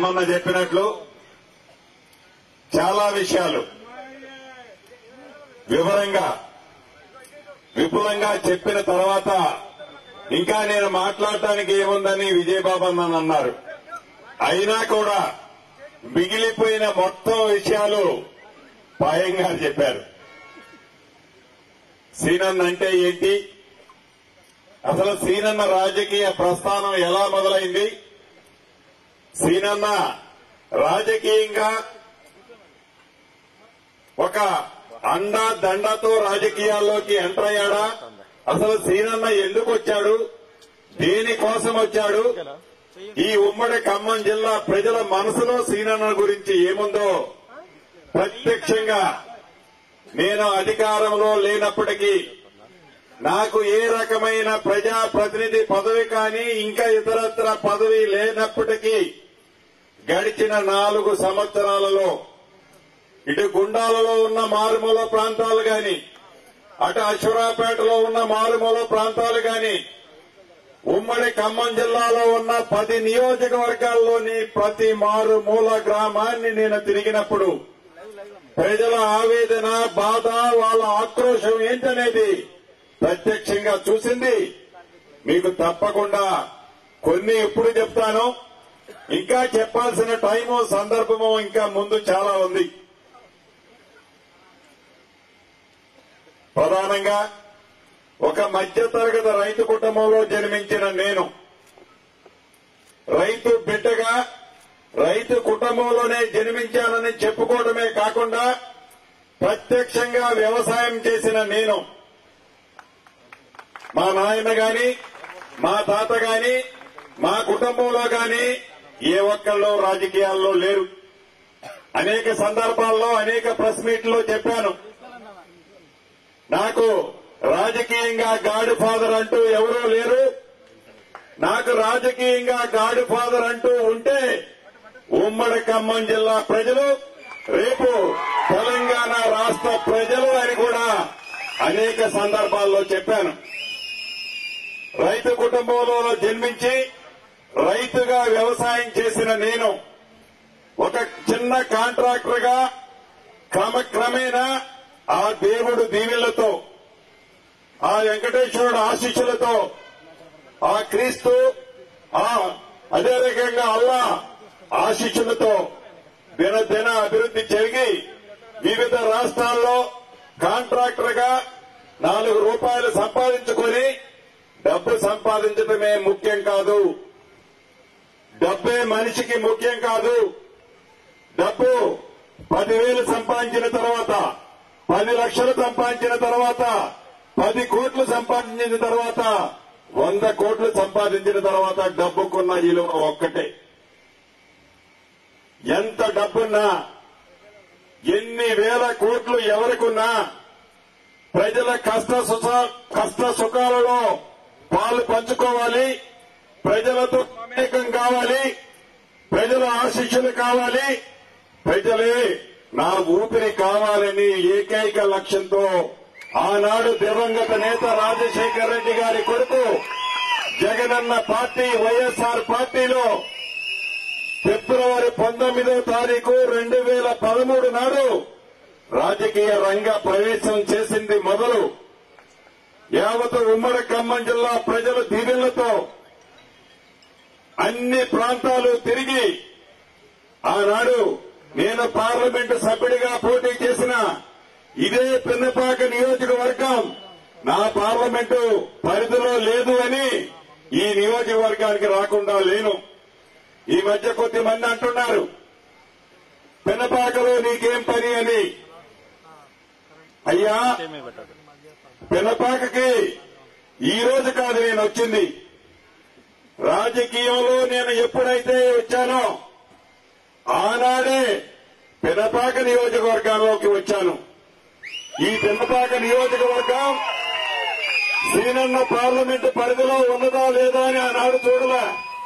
భీమన్న చెప్పినట్లు చాలా విషయాలు వివరంగా విపులంగా చెప్పిన తర్వాత ఇంకా నేను మాట్లాడటానికి ఏముందని విజయబాబు అన్న అన్నారు అయినా కూడా మిగిలిపోయిన మొత్తం విషయాలు పాయంగా చెప్పారు సీనన్న అంటే ఏంటి అసలు సీనన్న రాజకీయ ప్రస్థానం ఎలా మొదలైంది సీనన్న రాజకీయంగా ఒక అండా దండతో రాజకీయాల్లోకి ఎంటర్ అయ్యాడా అసలు సీనన్న ఎందుకు వచ్చాడు దేనికోసం వచ్చాడు ఈ ఉమ్మడి ఖమ్మం జిల్లా ప్రజల మనసులో సీనన్న గురించి ఏముందో ప్రత్యక్షంగా నేను అధికారంలో లేనప్పటికీ నాకు ఏ రకమైన ప్రజా ప్రతినిధి పదవి కానీ ఇంకా ఇతరత్ర పదవి లేనప్పటికీ గడిచిన నాలుగు సంవత్సరాలలో ఇటు గుండాలలో ఉన్న మారుమూల ప్రాంతాలు గాని అటు అశ్వరాపేటలో ఉన్న మారుమూల ప్రాంతాలు గాని ఉమ్మడి ఖమ్మం జిల్లాలో ఉన్న పది నియోజకవర్గాల్లోని ప్రతి మారుమూల గ్రామాన్ని నేను తిరిగినప్పుడు ప్రజల ఆవేదన బాధ వాళ్ళ ఆక్రోశం ఏంటనేది ప్రత్యక్షంగా చూసింది మీకు తప్పకుండా కొన్ని ఎప్పుడు చెప్తాను ఇంకా చెప్పాల్సిన టైము సందర్భము ఇంకా ముందు చాలా ఉంది ప్రధానంగా ఒక మధ్యతరగతి రైతు కుటుంబంలో జన్మించిన నేను రైతు బిడ్డగా రైతు కుటుంబంలోనే జన్మించానని చెప్పుకోవడమే కాకుండా ప్రత్యక్షంగా వ్యవసాయం చేసిన నేను మా నాయన గాని మా తాత గాని మా కుటుంబంలో గాని ఏ ఒక్కళ్ళు రాజకీయాల్లో లేరు అనేక సందర్భాల్లో అనేక ప్రెస్ మీట్లో చెప్పాను నాకు రాజకీయంగా గాడ్ ఫాదర్ అంటూ ఎవరూ లేరు నాకు రాజకీయంగా గాడ్ ఫాదర్ అంటూ ఉంటే ఉమ్మడి ఖమ్మం జిల్లా ప్రజలు రేపు తెలంగాణ రాష్ట్ర ప్రజలు అని కూడా అనేక సందర్భాల్లో చెప్పాను రైతు కుటుంబంలో జన్మించి రైతుగా వ్యవసాయం చేసిన నేను ఒక చిన్న కాంట్రాక్టర్ గా క్రమక్రమేణా ఆ దేవుడు దీవెలతో ఆ వెంకటేశ్వరుడు ఆశీస్సులతో ఆ క్రీస్తు ఆ అదే రకంగా అల్లా ఆశీస్సులతో దినదిన అభివృద్ధి జరిగి వివిధ రాష్ట్రాల్లో కాంట్రాక్టర్ గా నాలుగు రూపాయలు సంపాదించుకొని డబ్బు సంపాదించడమే ముఖ్యం కాదు డబ్బే మనిషికి ముఖ్యం కాదు డబ్బు పదివేలు సంపాదించిన తర్వాత పది లక్షలు సంపాదించిన తర్వాత పది కోట్లు సంపాదించిన తర్వాత వంద కోట్లు సంపాదించిన తర్వాత డబ్బుకున్న విలువ ఒక్కటే ఎంత డబ్బున్నా ఎన్ని వేల కోట్లు ఎవరికున్నా ప్రజల కష్ట సుఖ కష్ట సుఖాలలో పాలు పంచుకోవాలి ప్రజలతో మమేకం కావాలి ప్రజల ఆశీస్సులు కావాలి ప్రజలే నా ఊపిరి కావాలని ఏకైక లక్ష్యంతో ఆనాడు దివంగత నేత రాజశేఖర రెడ్డి గారి కొడుకు జగనన్న పార్టీ వైఎస్ఆర్ పార్టీలో ఫిబ్రవరి పంతొమ్మిదో తారీఖు రెండు వేల పదమూడు నాడు రాజకీయ రంగ ప్రవేశం చేసింది మొదలు యావత్ ఉమ్మడి ఖమ్మం జిల్లా ప్రజల దీవెనలతో అన్ని ప్రాంతాలు తిరిగి ఆనాడు నేను పార్లమెంటు సభ్యుడిగా పోటీ చేసిన ఇదే పిన్నపాక నియోజకవర్గం నా పార్లమెంటు పరిధిలో లేదు అని ఈ నియోజకవర్గానికి రాకుండా లేను ఈ మధ్య కొద్ది మంది అంటున్నారు పినపాకలో నీకేం పని అని అయ్యా పినపాకకి ఈ రోజు కాదు నేను వచ్చింది రాజకీయంలో నేను ఎప్పుడైతే వచ్చానో ఆనాడే పినపాక నియోజకవర్గంలోకి వచ్చాను ఈ పినపాక నియోజకవర్గం సీనన్న పార్లమెంటు పరిధిలో ఉన్నదా లేదా అని ఆనాడు చూడలే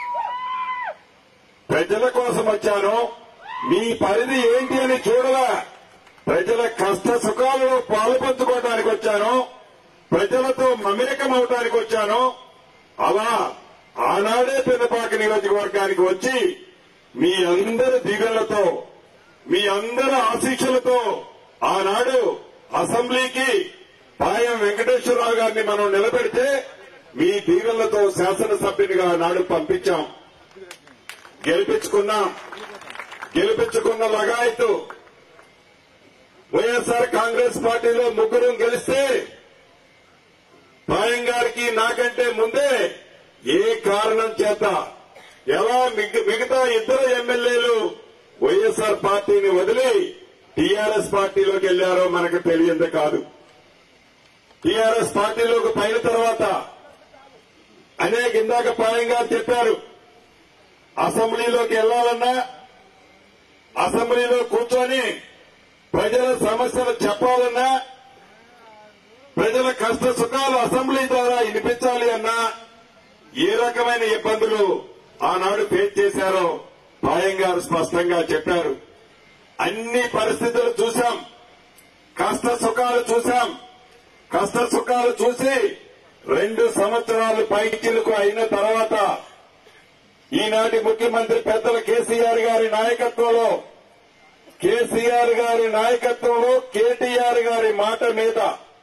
ప్రజల కోసం వచ్చాను మీ పరిధి ఏంటి అని చూడలా ప్రజల కష్ట సుఖాలలో పాలు పంచుకోవడానికి వచ్చాను ప్రజలతో మమేకం అవడానికి వచ్చాను అలా ఆనాడే పెద్దపాక నియోజకవర్గానికి వచ్చి మీ అందరి దీవెనలతో మీ అందరి ఆశీస్సులతో ఆనాడు అసెంబ్లీకి పాయం వెంకటేశ్వరరావు గారిని మనం నిలబెడితే మీ దీవెనలతో శాసనసభ్యునిగా ఆనాడు పంపించాం గెలిపించుకున్నాం గెలిపించుకున్న లగాయతు వైఎస్ఆర్ కాంగ్రెస్ పార్టీలో ముగ్గురు గెలిస్తే పాయం గారికి నాకంటే ముందే ఏ కారణం చేత ఎలా మిగ- మిగతా ఇద్దరు ఎమ్మెల్యేలు వైఎస్ఆర్ పార్టీని వదిలి టీఆర్ఎస్ పార్టీలోకి వెళ్లారో మనకు తెలియంది కాదు టీఆర్ఎస్ పార్టీలోకి పైన తర్వాత అనేక ఇందాక పాయం గారు చెప్పారు అసెంబ్లీలోకి వెళ్లాలన్నా అసెంబ్లీలో కూర్చొని ప్రజల సమస్యలు చెప్పాలన్నా ప్రజల కష్ట సుఖాలు అసెంబ్లీ ద్వారా వినిపించాలి అన్నా ఏ రకమైన ఇబ్బందులు ఆనాడు ఫేస్ చేశారో పాయం గారు స్పష్టంగా చెప్పారు అన్ని పరిస్థితులు చూశాం కష్ట సుఖాలు చూశాం కష్ట సుఖాలు చూసి రెండు సంవత్సరాలు పైకిలకు అయిన తర్వాత ఈనాటి ముఖ్యమంత్రి పెద్దల కేసీఆర్ గారి నాయకత్వంలో కేసీఆర్ గారి నాయకత్వంలో కేటీఆర్ గారి మాట మీద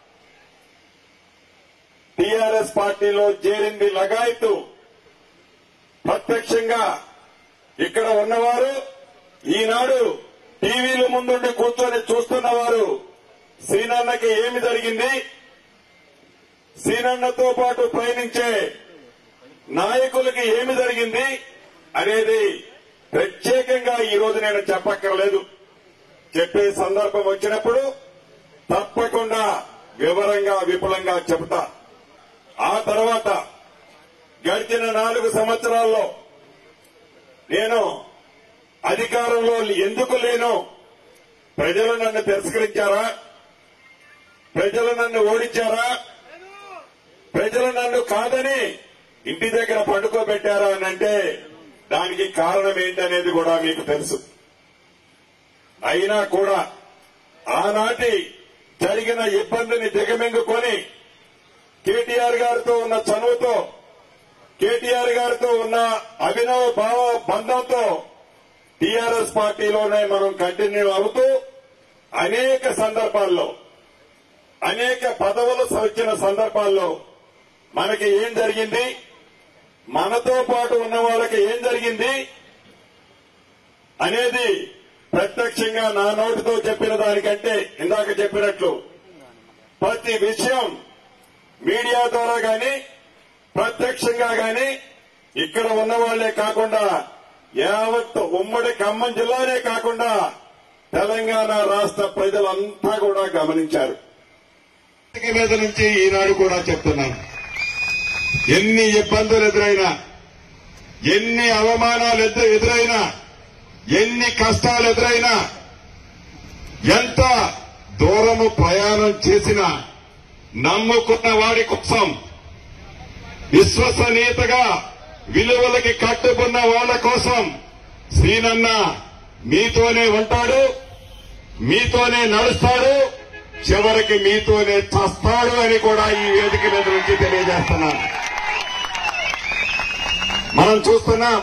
టీఆర్ఎస్ పార్టీలో చేరింది లగాయతు ప్రత్యక్షంగా ఇక్కడ ఉన్నవారు ఈనాడు టీవీల ముందుండి కూర్చొని చూస్తున్నవారు సీనన్నకి ఏమి జరిగింది సీనన్నతో పాటు పయనించే నాయకులకి ఏమి జరిగింది అనేది ప్రత్యేకంగా ఈ రోజు నేను చెప్పక్కర్లేదు చెప్పే సందర్భం వచ్చినప్పుడు తప్పకుండా వివరంగా విపులంగా చెబుతా ఆ తర్వాత గడిచిన నాలుగు సంవత్సరాల్లో నేను అధికారంలో ఎందుకు లేను ప్రజలు నన్ను తిరస్కరించారా ప్రజలు నన్ను ఓడించారా ప్రజలు నన్ను కాదని ఇంటి దగ్గర పండుకోబెట్టారా అని అంటే దానికి కారణం ఏంటనేది కూడా మీకు తెలుసు అయినా కూడా ఆనాటి జరిగిన ఇబ్బందిని దిగమింగుకొని కేటీఆర్ గారితో ఉన్న చనువుతో కేటీఆర్ గారితో ఉన్న అభినవ భావ బంధంతో టీఆర్ఎస్ పార్టీలోనే మనం కంటిన్యూ అవుతూ అనేక సందర్భాల్లో అనేక పదవులు వచ్చిన సందర్భాల్లో మనకి ఏం జరిగింది మనతో పాటు ఉన్న వాళ్ళకి ఏం జరిగింది అనేది ప్రత్యక్షంగా నా నోటితో చెప్పిన దానికంటే ఇందాక చెప్పినట్లు ప్రతి విషయం మీడియా ద్వారా గాని ప్రత్యక్షంగా గాని ఇక్కడ ఉన్న వాళ్లే కాకుండా యావత్ ఉమ్మడి ఖమ్మం జిల్లానే కాకుండా తెలంగాణ రాష్ట్ర ప్రజలంతా కూడా గమనించారు వేదిక మీద నుంచి ఈనాడు కూడా చెప్తున్నాను ఎన్ని ఇబ్బందులు ఎదురైనా ఎన్ని అవమానాలు ఎదు- ఎదురైనా ఎన్ని కష్టాలు ఎదురైనా ఎంత దూరము ప్రయాణం చేసినా నమ్ముకున్న వాడి కోసం విశ్వసనీయతగా విలువలకి కట్టుకున్న వాళ్ళ కోసం శ్రీనన్న మీతోనే ఉంటాడు మీతోనే నడుస్తాడు చివరికి మీతోనే చస్తాడు అని కూడా ఈ వేదిక మీద నుంచి తెలియజేస్తున్నాను మనం చూస్తున్నాం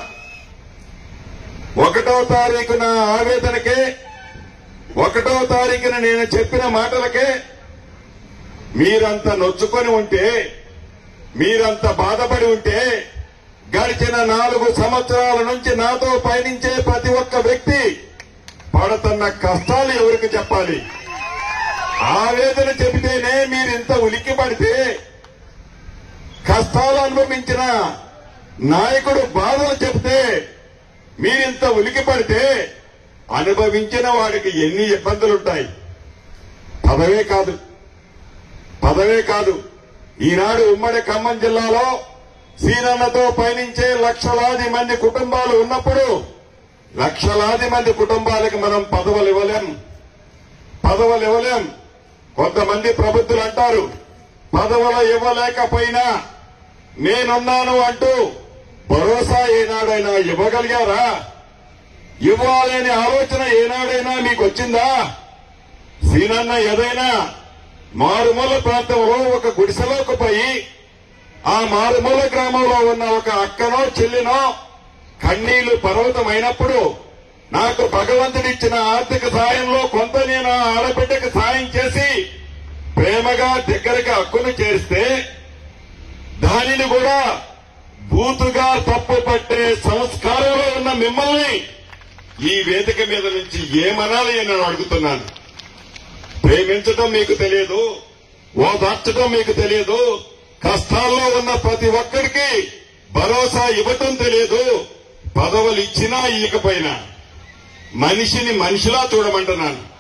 ఒకటో తారీఖున ఆవేదనకే ఒకటో తారీఖున నేను చెప్పిన మాటలకే మీరంత నొచ్చుకొని ఉంటే మీరంత బాధపడి ఉంటే గడిచిన నాలుగు సంవత్సరాల నుంచి నాతో పయనించే ప్రతి ఒక్క వ్యక్తి పడుతున్న కష్టాలు ఎవరికి చెప్పాలి ఆవేదన చెబితేనే మీరు ఇంత ఉలిక్కి పడితే కష్టాలు అనుభవించిన నాయకుడు బాధలు చెబితే మీరింత ఉలికి పడితే అనుభవించిన వాడికి ఎన్ని ఇబ్బందులుంటాయి పదవే కాదు పదవే కాదు ఈనాడు ఉమ్మడి ఖమ్మం జిల్లాలో సీనన్నతో పయనించే లక్షలాది మంది కుటుంబాలు ఉన్నప్పుడు లక్షలాది మంది కుటుంబాలకు మనం పదవులు ఇవ్వలేం పదవులు ఇవ్వలేం కొంతమంది ప్రభుత్వులు అంటారు పదవులు ఇవ్వలేకపోయినా నేనున్నాను అంటూ భరోసా ఏనాడైనా ఇవ్వగలిగారా ఇవ్వాలనే ఆలోచన ఏనాడైనా మీకు వచ్చిందా సీనన్న ఏదైనా మారుమూల ప్రాంతంలో ఒక గుడిసెలోకి పోయి ఆ మారుమూల గ్రామంలో ఉన్న ఒక అక్కనో చెల్లినో కన్నీళ్లు పర్వతమైనప్పుడు నాకు భగవంతుడిచ్చిన ఆర్థిక సాయంలో కొంత నేను ఆ ఆడబిడ్డకు సాయం చేసి ప్రేమగా దగ్గరగా హక్కును చేస్తే దానిని కూడా బూతుగా తప్పు పట్టే సంస్కారంలో ఉన్న మిమ్మల్ని ఈ వేదిక మీద నుంచి ఏమనాలి అని నేను అడుగుతున్నాను ప్రేమించడం మీకు తెలియదు ఓదార్చడం మీకు తెలియదు కష్టాల్లో ఉన్న ప్రతి ఒక్కరికి భరోసా ఇవ్వటం తెలియదు పదవులు ఇచ్చినా ఇవ్వకపోయినా మనిషిని మనిషిలా చూడమంటున్నాను